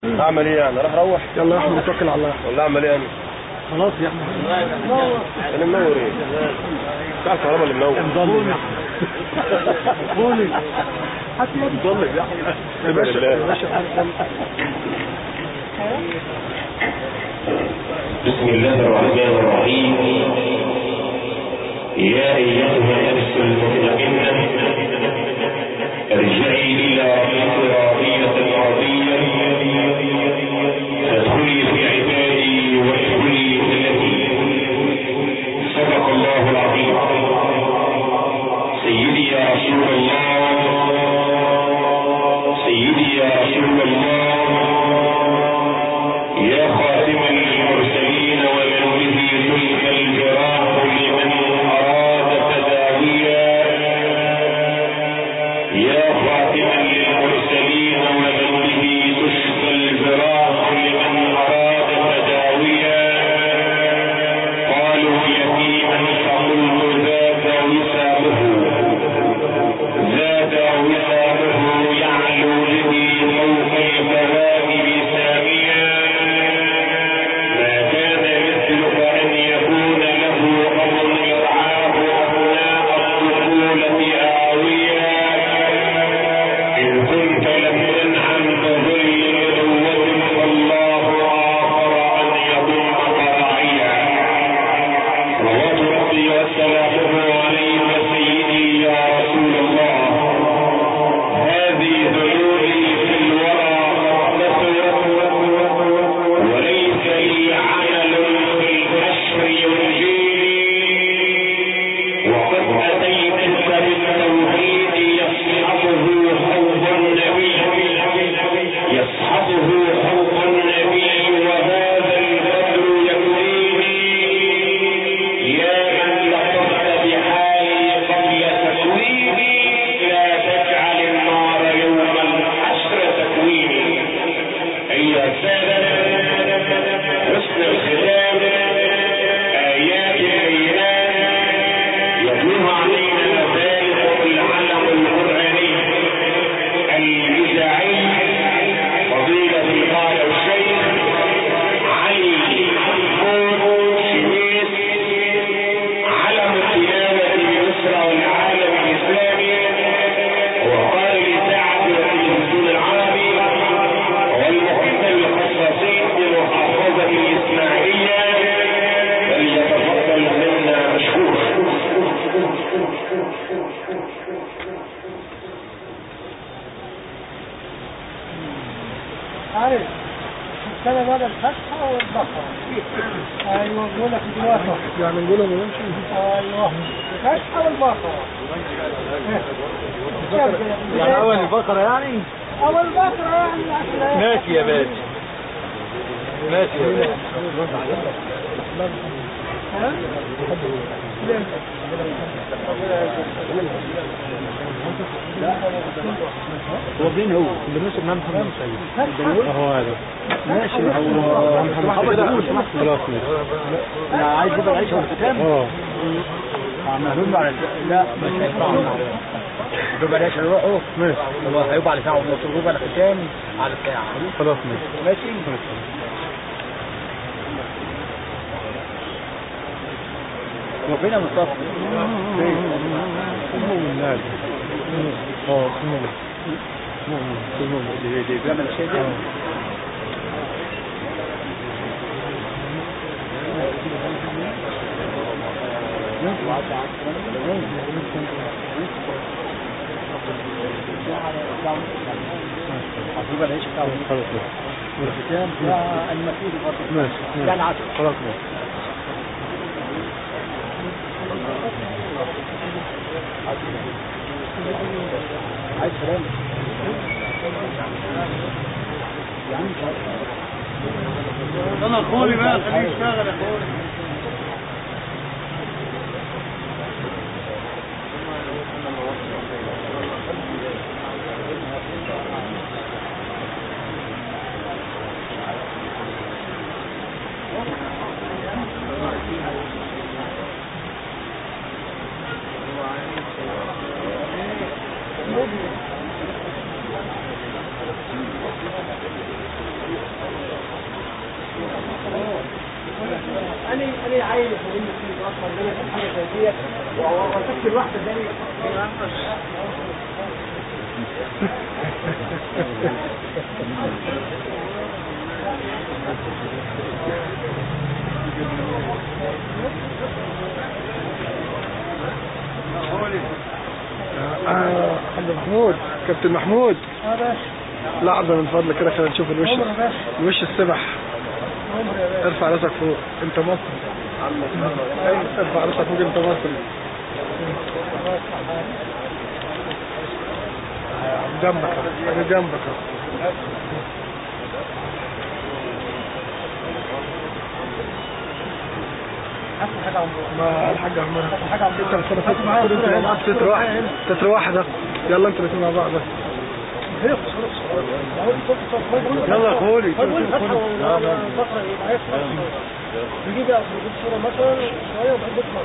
اعمل ايه يعني راح اروح يلا يا احمد توكل على الله ولا اعمل ايه انا خلاص يا احمد انا منور ايه بتاع الكهرباء اللي منور مضلم قولي حتى مضلم يا احمد يا باشا يا باشا بسم الله الرحمن الرحيم يا أيتها النفس المطمئنة ارجعي إلى ربك راضية مرضية فادخلي في عبادي وادخلي جنتي صدق الله العظيم سيدي يا رسول الله سيدي يا رسول الله يا خاتما للمرسلين ومن به تلك الجراح لمن أراد تداويا يا خاتما للمرسلين ومن به تشفى الجراح لمن أراد تداويا قالوا يتيما فقلت ذاك وسامه ذاك وسامه يعلو به فوق الكواكب ساميا ما كان مثلك أن يكون له أب يرعاه أبناء الطفولة آويا إن كنت لم تنعم بظل نبوة فالله آخر أن يضمك راعيا صلوات ربي وسلامه عليك سيدي يا رسول الله هذه ذنوبي في الورى قد كثرت وليس لي عمل في الحشر ينجيني وقد أتيتك بالتوحيد يصحبه حب النبي يصحبه حب النبي وهذا البدر يكفيني يا من لطفت بحالي قبل تكويني لا تجعل النار يوم الحشر تكويني أيها السادة حسن الختام آيات بينات يتلوها علينا ذلك العلم القرآني الإذاعي فضيلة قال الشيخ علي محمود شميس علم التلاوة بمصر والعالم الإسلامي وقال الإذاعة والتلفزيون العربي والمحب المخصصين بمحافظة الإسماعيلية فليتفضل منا مشكورا عارف السنة بقى الفتحة والبقرة ايوه نقول لك دلوقتي يعني نقولهم ونمشي ايوه الفتحة والبقرة يعني اول البقرة يعني اول البقرة يعني ماشي يا باشا ماشي يا باشا هو فين هو؟ بالنسبة لنا محمد سيد هو هذا ماشي هو محمد خلاص ماشي انا عايز بدل العيش والختام اه عملهم على لا مش هينفع ربع العيش هيروحوا ماشي هو هيبقى على ساعة ونص ربع الختام على ساعة خلاص ماشي ماشي وفين يا مصطفى؟ فين؟ اسمه من نادي اه اسمه اسمه اسمه دي دي بيعمل الشيء ده يبقى العيش بتاعه خلاص والختام بتاع المسؤول برضه ماشي يعني عشرة خلاص ماشي عايز كلام انا اخوي بقى خليه يشتغل يا اخوي الواحدة دي آه، عبد محمود كابتن محمود اه باشا لحظة من فضلك كده خلينا نشوف الوش عمر يا باشا الوش السبح عمر يا باشا ارفع راسك فوق انت مصري أيوة، ارفع راسك فوق انت مصري آه، جنبك أهو، انا جنبك أهو. احسن حاجة عمر ما الحاج عمار حاجة عمار. انت بس انا فاكر معاك انتوا مع بعض تتر واحد تتر واحدة يلا انتوا الاثنين مع بعض بس يلا يا خولي. نجيب بقى نجيب صورة مثلا شوية وبعدين نطلع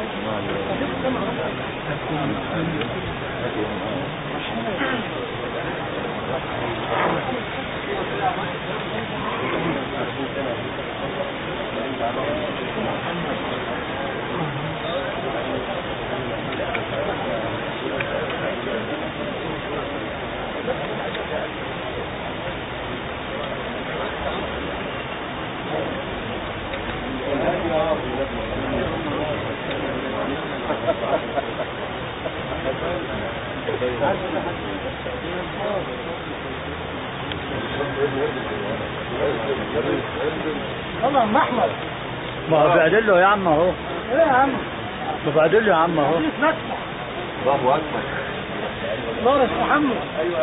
يلا يا عم احمد ما هو بعدل له يا عم اهو ايه يا عم ما بعدل له يا عم اهو نسمع الله اكبر نورس محمد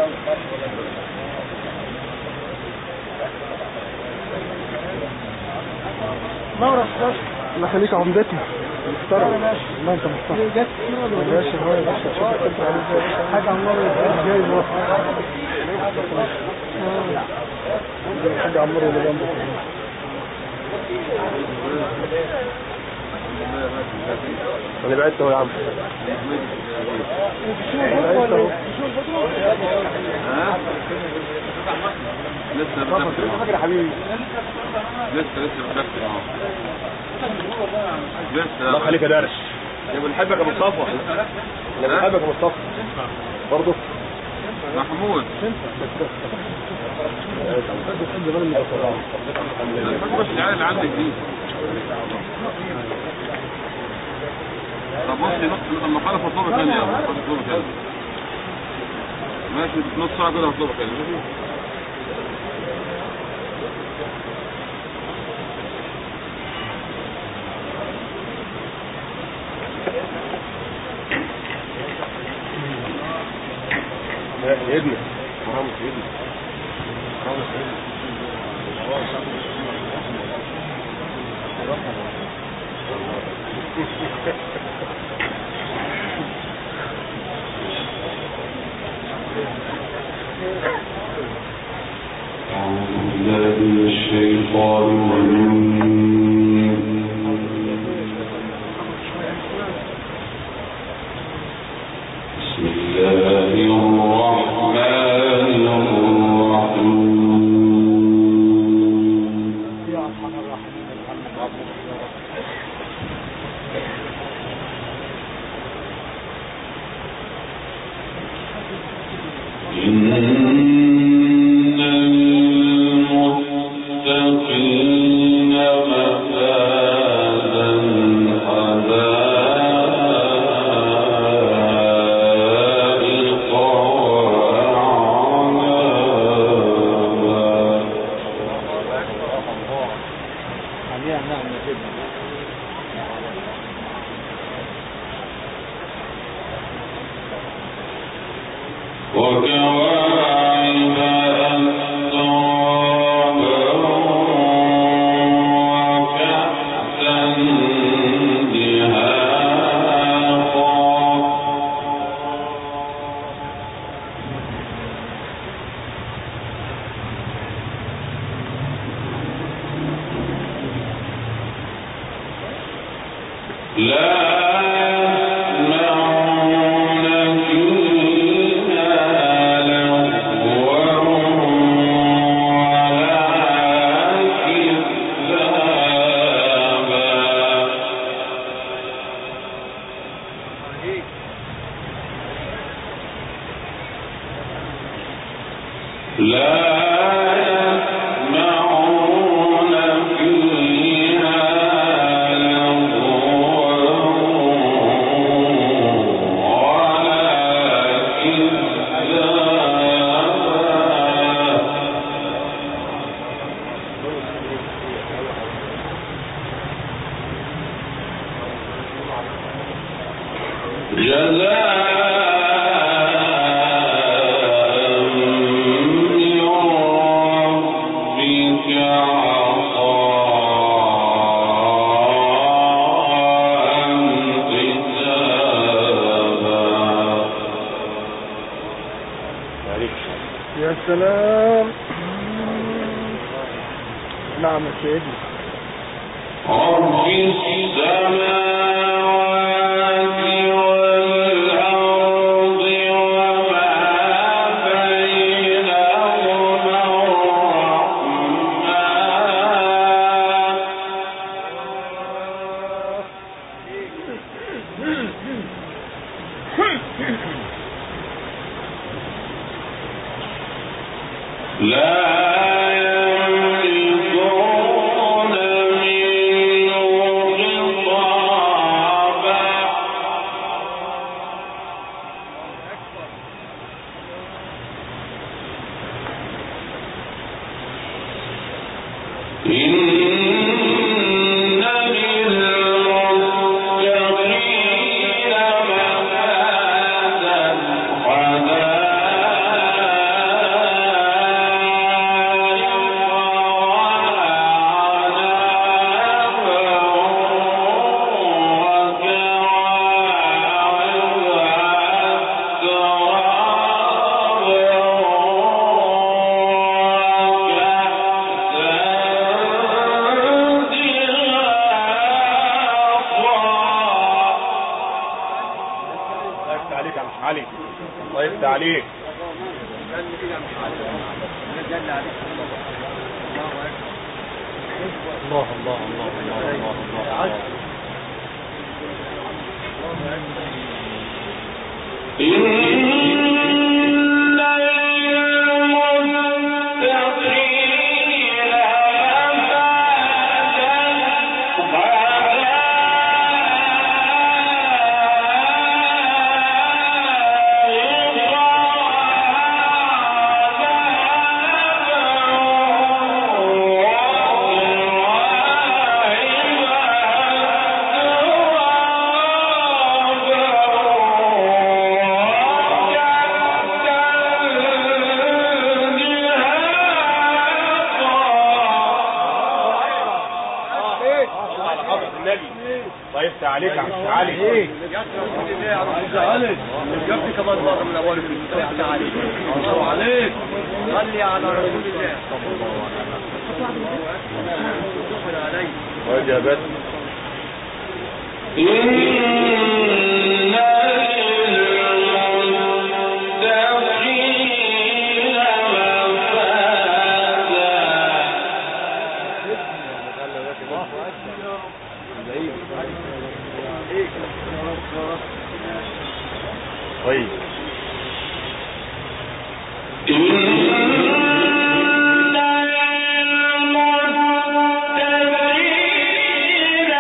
نورس باشا الله يخليك عمدتنا محترم يا باشا. الله انت محترم جت صورة يا باشا هو يا باشا شوف الكابتن عامل ازاي يا باشا. حاجة عمار جاي بقى الحاج عمار اللي جنبك انا بعدت اهو يا عم لسه فاكر بكتب فاكر يا حبيبي لسه لسه بكتب اهو لسه الله يخليك يا درش يا بنحبك يا مصطفى انا بنحبك يا مصطفى برضه محمود بس العيال اللي عندك دي طب بصي نص لما خلص اطلبك تاني يلا اطلبك تاني ماشي نص ساعة كده هطلبك تاني ماشي يا ابني حرام يا ابني حرام يا ابني بسم الله الرحمن الرحيم إن المتقين مفازا حدائق وأعنابا عليها نعمة جدا وكواعب أترابا وكأسا دهاقا لا يسمعون فيها لغوا ولا كذابا يا سلام نعم يا سيدي رب السماوات والأرض وما بينهما الرحمن لا يملكون منه خطابا إن للمتقين مفازا طيب عليك يا مش علي طيب عليك الله الله الله الله الله الله إن للمتقين على حضرة النبي طيب عليك يا مش علي عليك جبت كمان مرة من أول الفيلم عليك الله عليك صلي على رسول الله وجبت إن للمتقين مفازا طيب إن للمتقين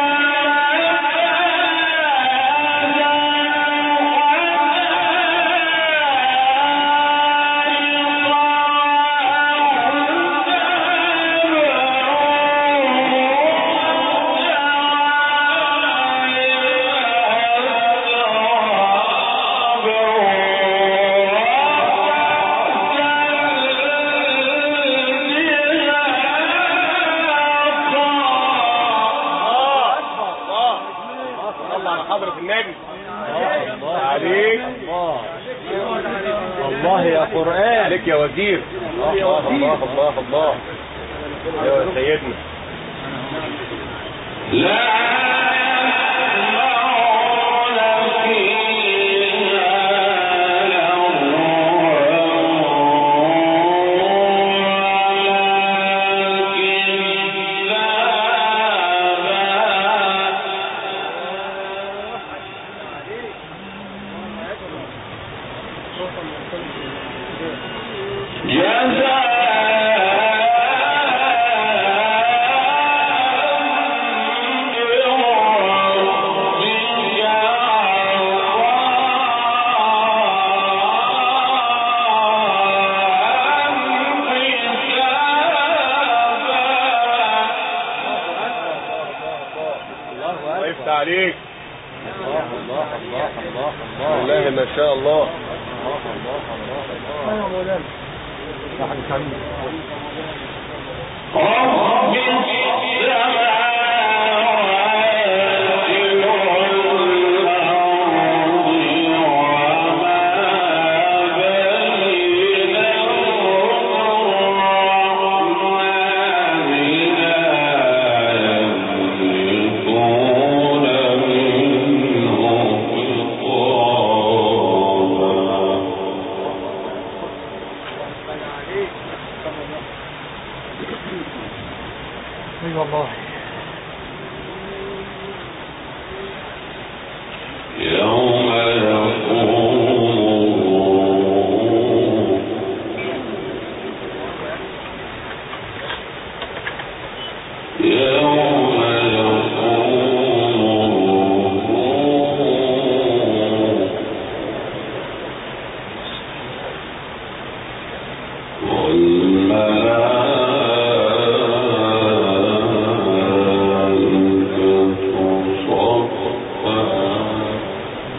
صلى على حضرة النبي عليك الله يا قرآن عليك يا وزير الله الله الله الله يا سيدنا لا يسمعون فيها لغوا ولا كذابا جزاء شاء الله رب السماوات والأرض وما بينهما لا يملكون منه خطابا اي والله يوم يقوم يوم يقوم والملائكة صفا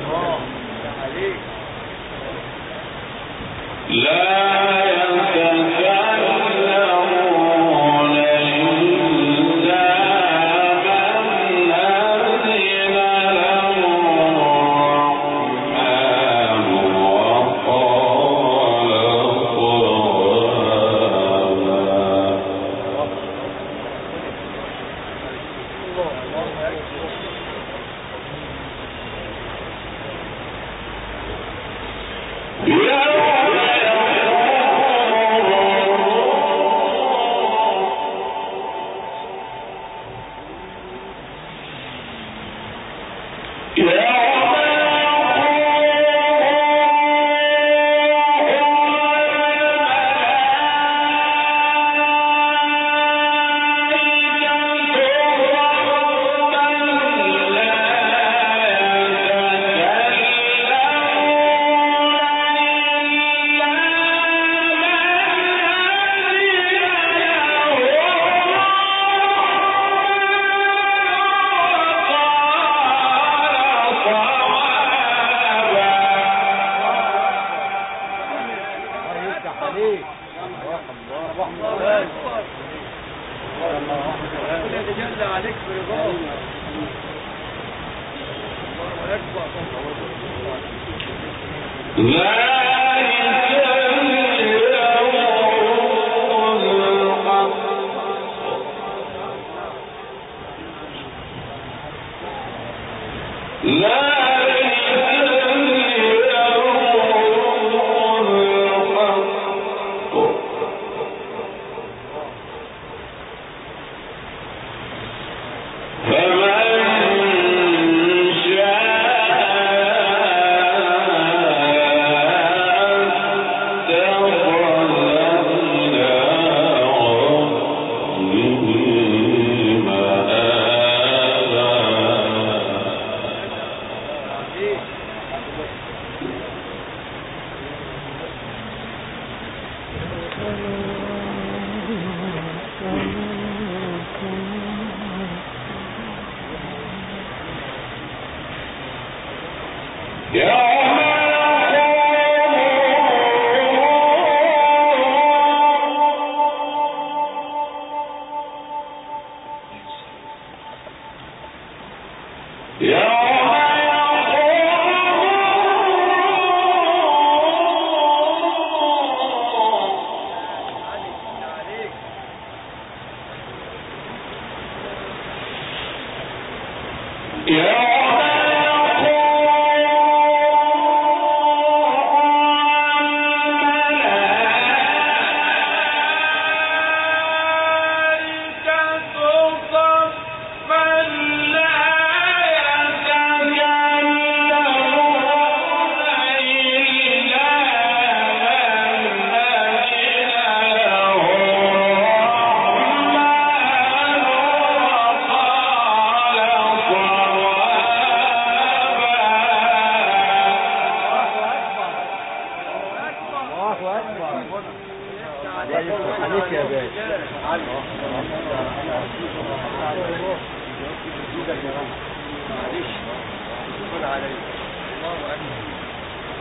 لا يتكلمون إلا من أذن له الرحمن وقال صوابا يوم جل عليك برضاه الله اكبر فمن يوم عليك يا باشا معلش يكون عليك الله اكبر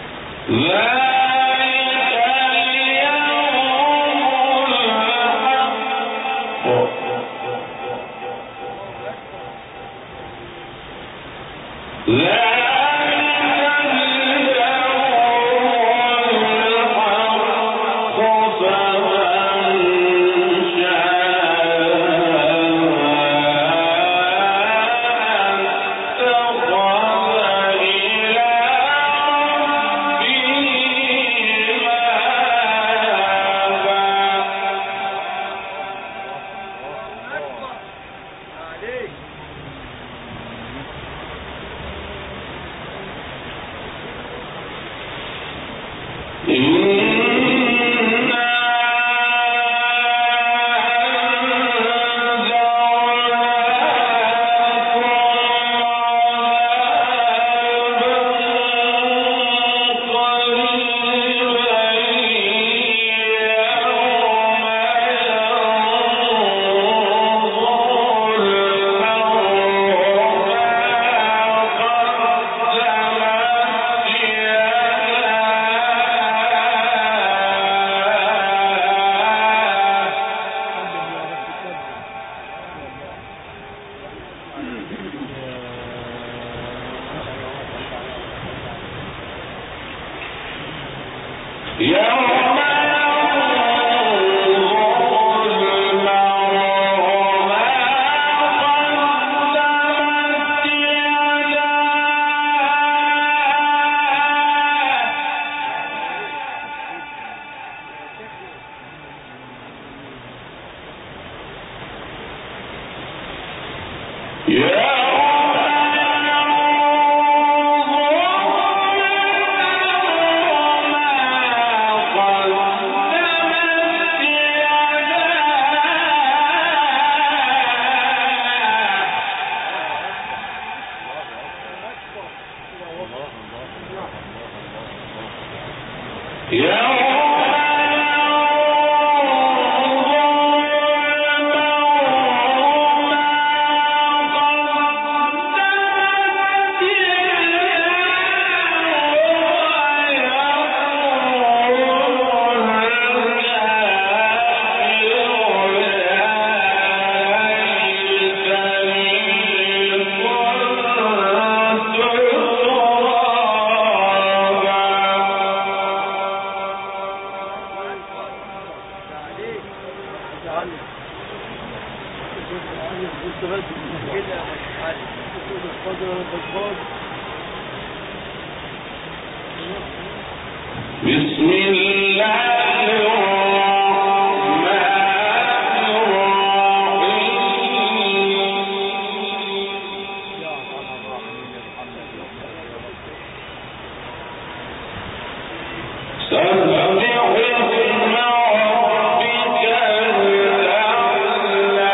بسم الله الرحمن الرحيم سبح اسم ربك الأعلى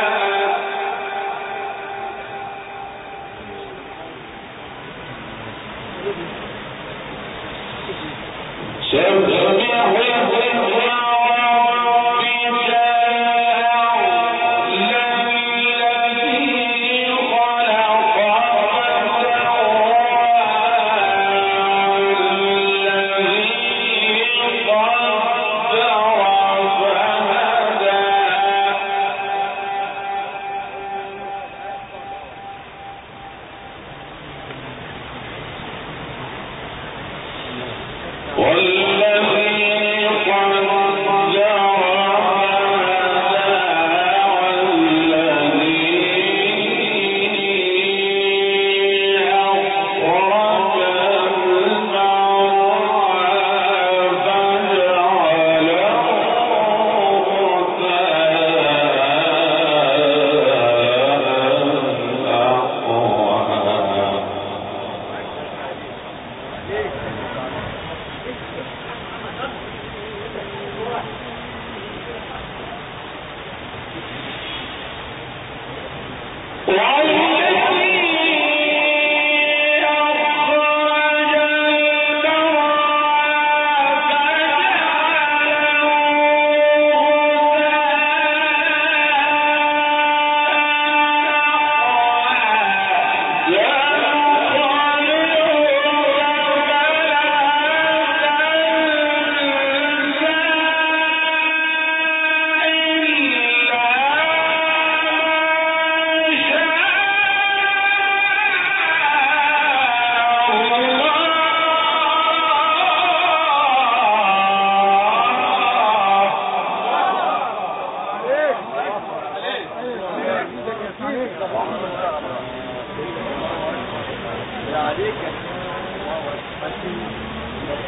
سبح اسم ربك الأعلى الذي خلق فسوى الذي قدر فهدى والذي قدر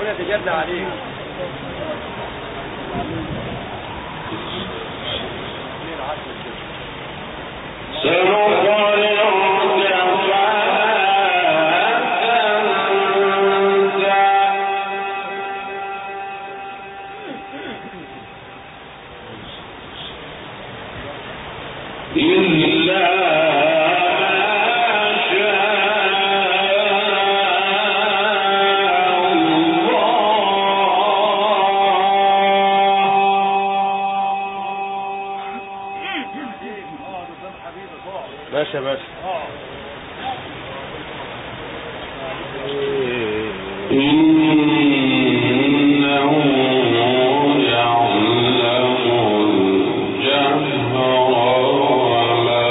ربنا يتجلى عليك إلا ماشي يا باشا إنه يعلم الجهر وما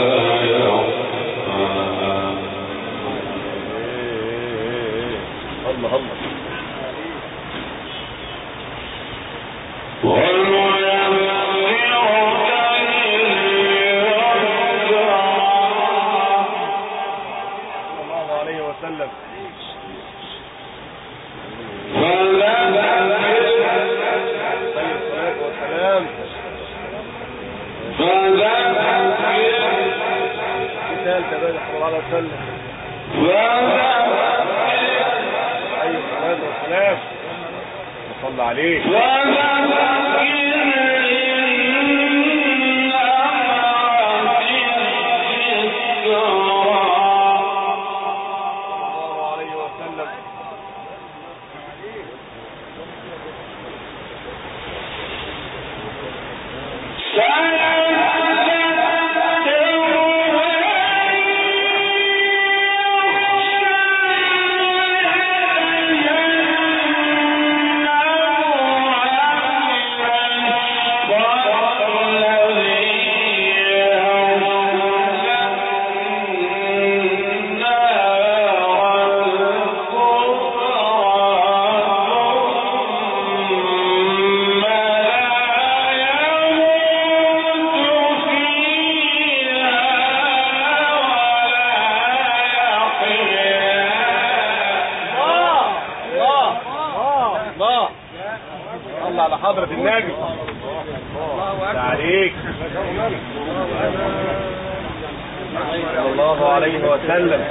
يخفى الله الله ونيسرك لليسرى صلى الله عليه وسلم عليه الصلاة والسلام مثال كذلك صلى الله عليه وسلم عليه الصلاة والسلام وصلى عليه صلى الله عليه وسلم الله الله الله على حضرة النبي الله عليك صلى الله عليه وسلم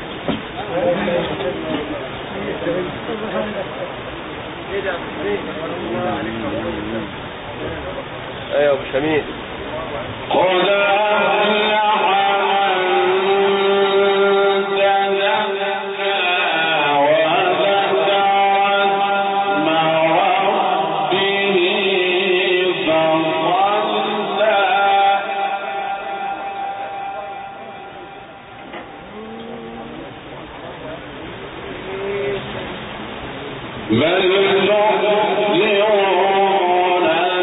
ايوه ابو شميل قد أفلح من تزكى وذكر اسم ربه فصلى بل تؤثرون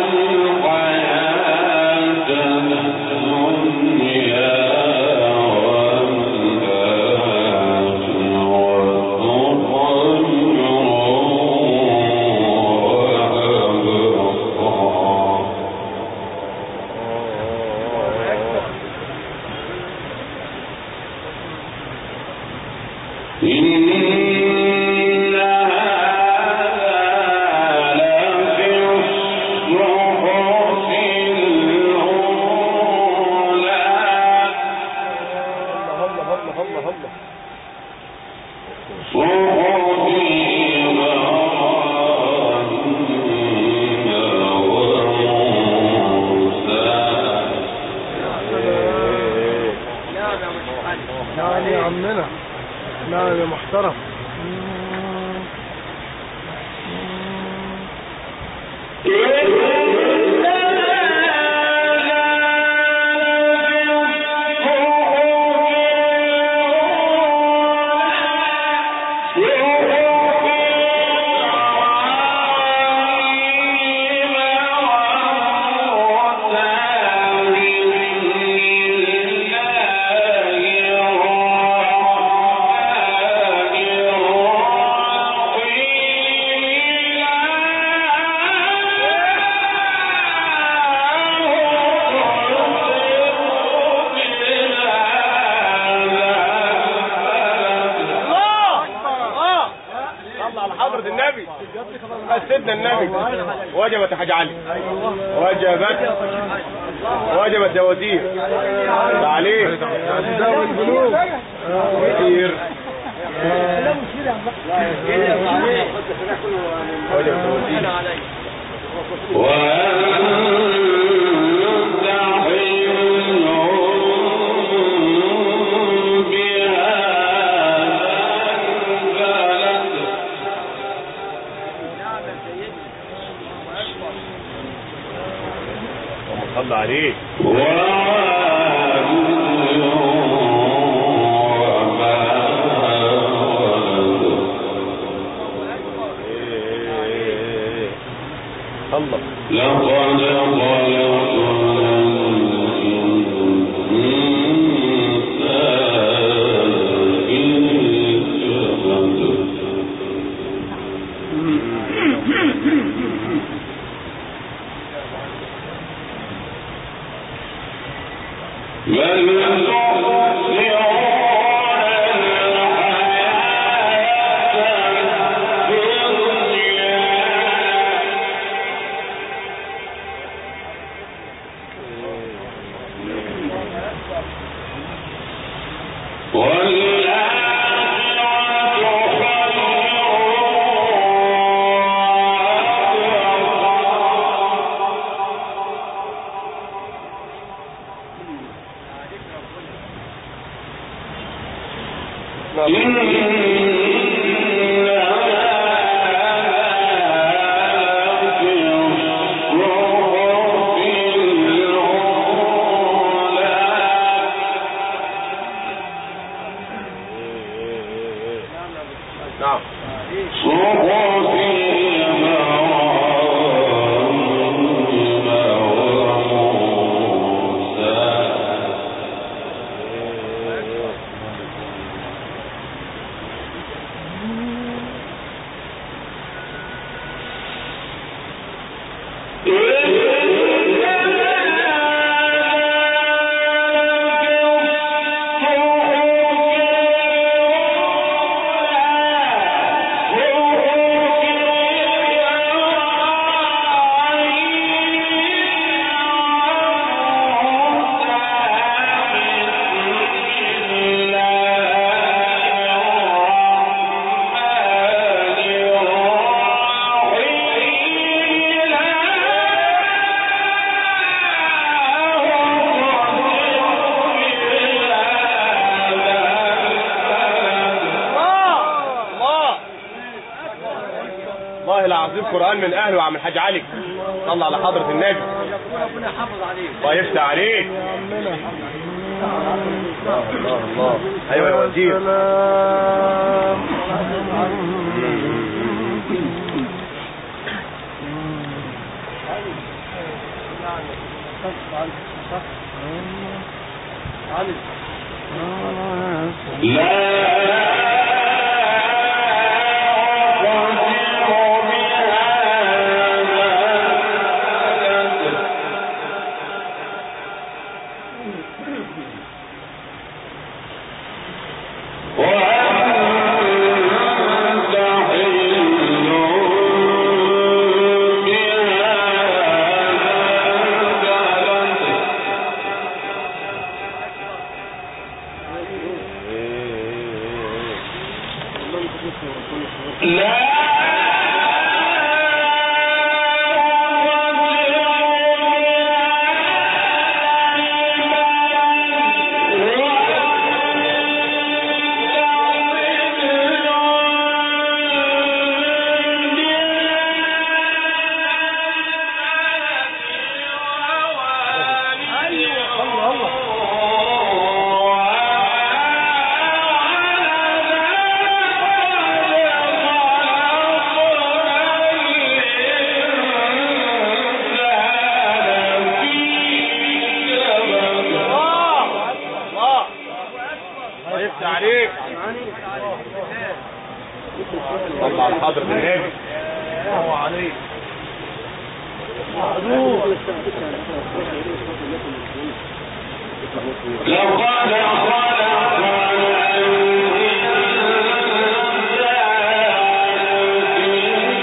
الحياة الدنيا والآخرة خير وأبقى إن هذا لفي الصحف الأولى الله الله الله الله الله صحف إبراهيم وموسى نعم يا مش نعم يا عمنا نعم يا محترم Yeah. النبي سيدنا النبي وجبت يا حاج علي وجبت وجبت دواتير ده عليك كتير وجبت دواتير وأنت حل بهذا البلد صلى عليه وعاد وما الله لقد خلقنا الإنسان في كبد بل تؤثرون الحياة الدنيا والآخرة خير نعم والله العظيم قرآن من أهله وعم الحاج علي صلى على حضرة النبي ربنا يحافظ عليك الله يفتح عليك الله الله ايوه يا وزير الله يفتح عليك صلى على حضرة النبي الله عليك لقد خلقنا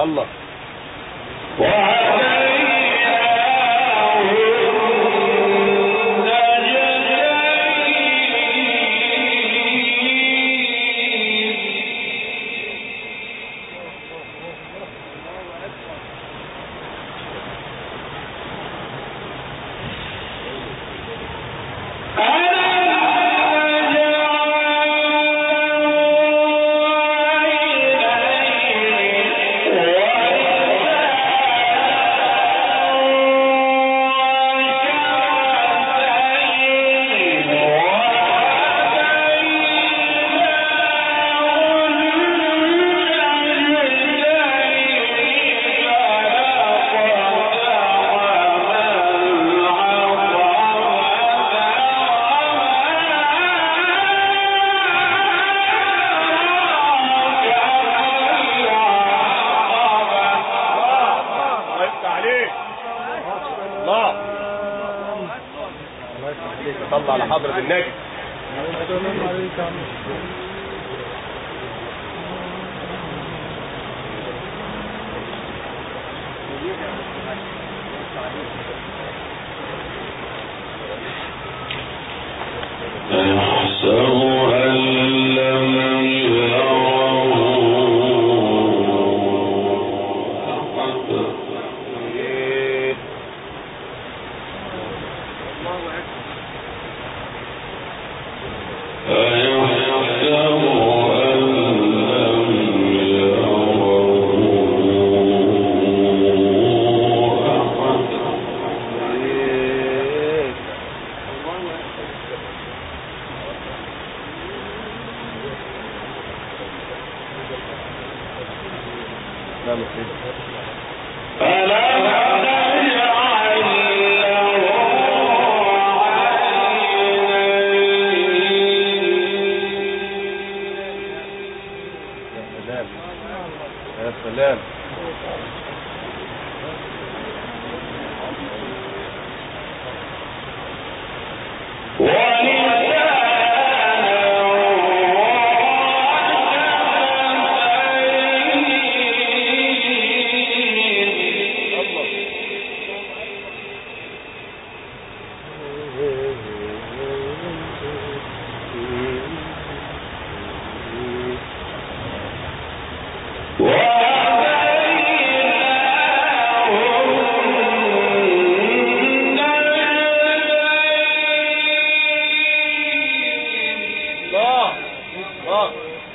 الله الله يفتح عليك الله صلى على حضرة النبي السلام عليك يا عم أيحسب أن لم يره إيه. أيحسب أن لم يره أحد إيه. نعم يا سيدي. ألم نجعل له يا سلام يا سلام الله الله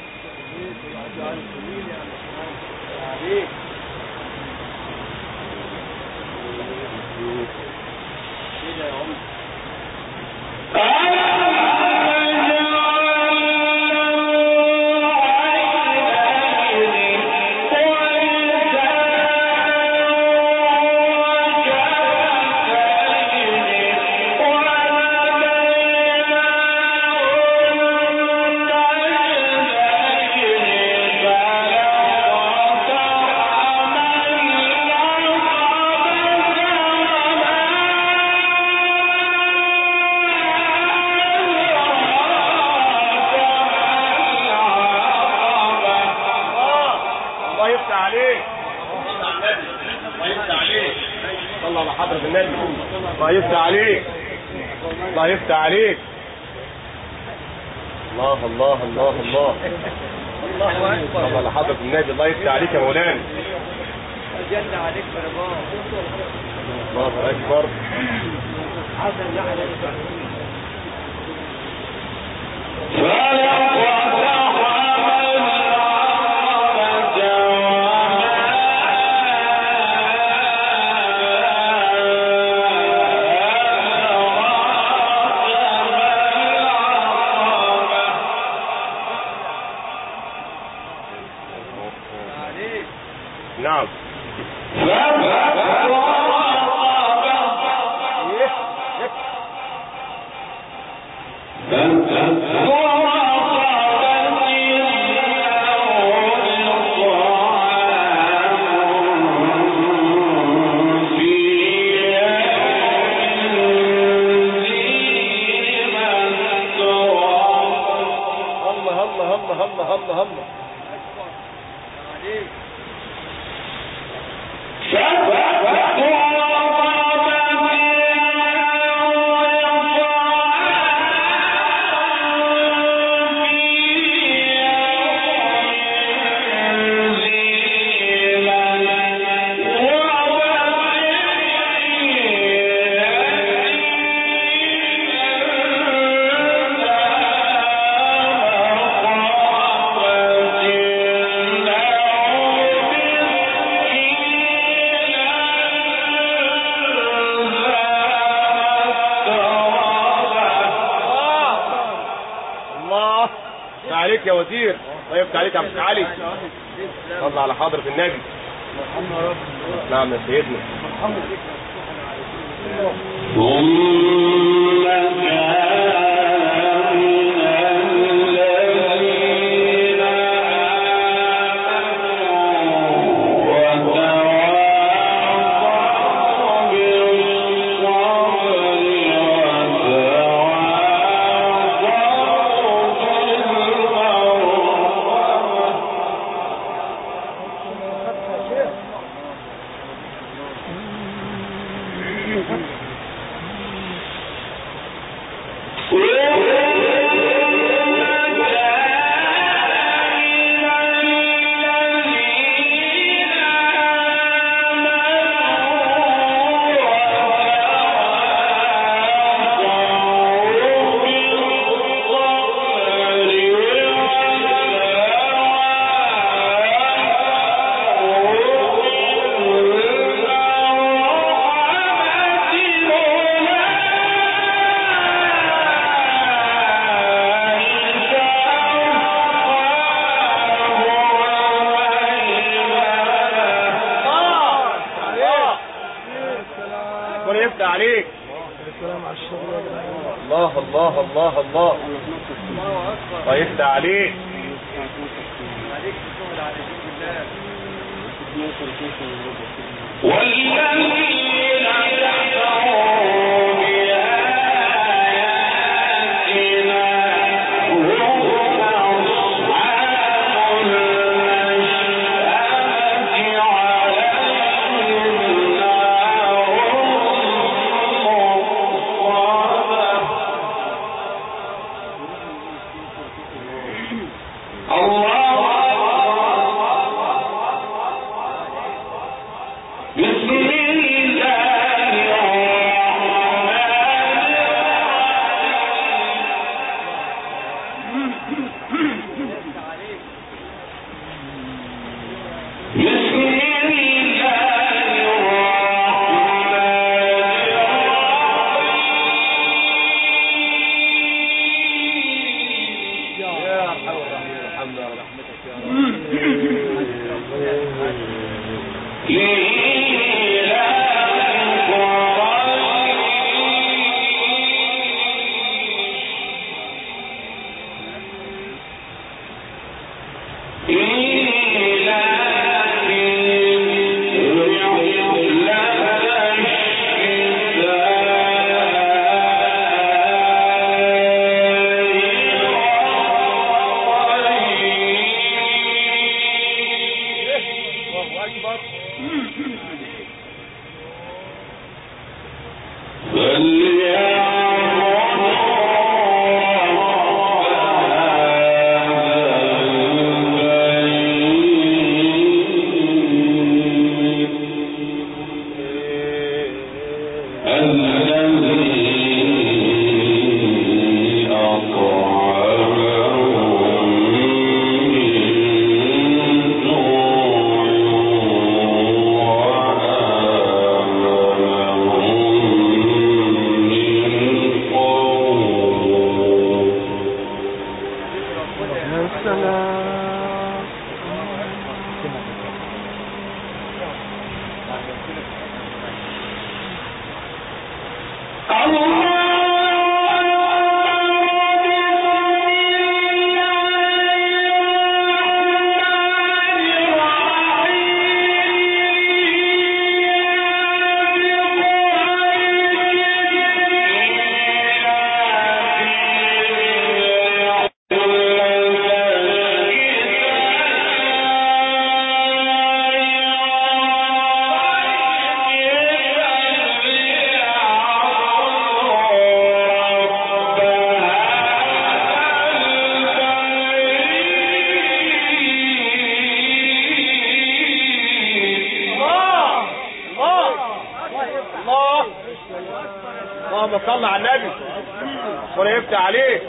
الله يفتح عليك الله يفتح عليك صلى على حضرة النبي الله يفتح عليك الله يفتح عليك الله الله الله الله صلى على حضرة النبي الله يفتح عليك يا مولانا جد عليك برباه الله اكبر حسن نحن عليك نعم الله الله الله الله الله الله عليك عليك يا وزير الله يفتح عليك يا عبد علي صل على حضرة النبي نعم يا سيدنا ثم كان من الذين آمنوا وتواصوا بالصبر وتواصوا بالمعروف ربنا يفتح عليك الله الله الله الله الله يفتح عليك والذين كفروا بآياتنا هم أصحاب المشأمة عليهم نار بسم الله الرحمن الرحيم بسم الله الرحمن يا ارحم الراحمين يا رحمتك يا الله اكبر الذي أطعمهم من جوع وآمنهم من خوف الله اللهم صل على النبي ربنا يفتح عليك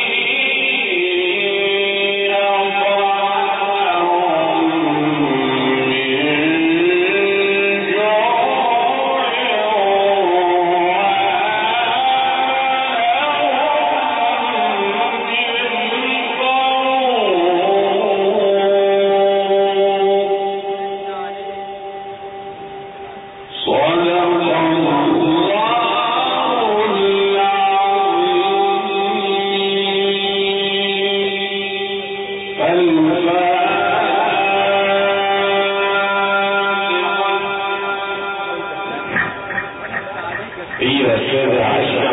فليعبدوا إلى السابع عشر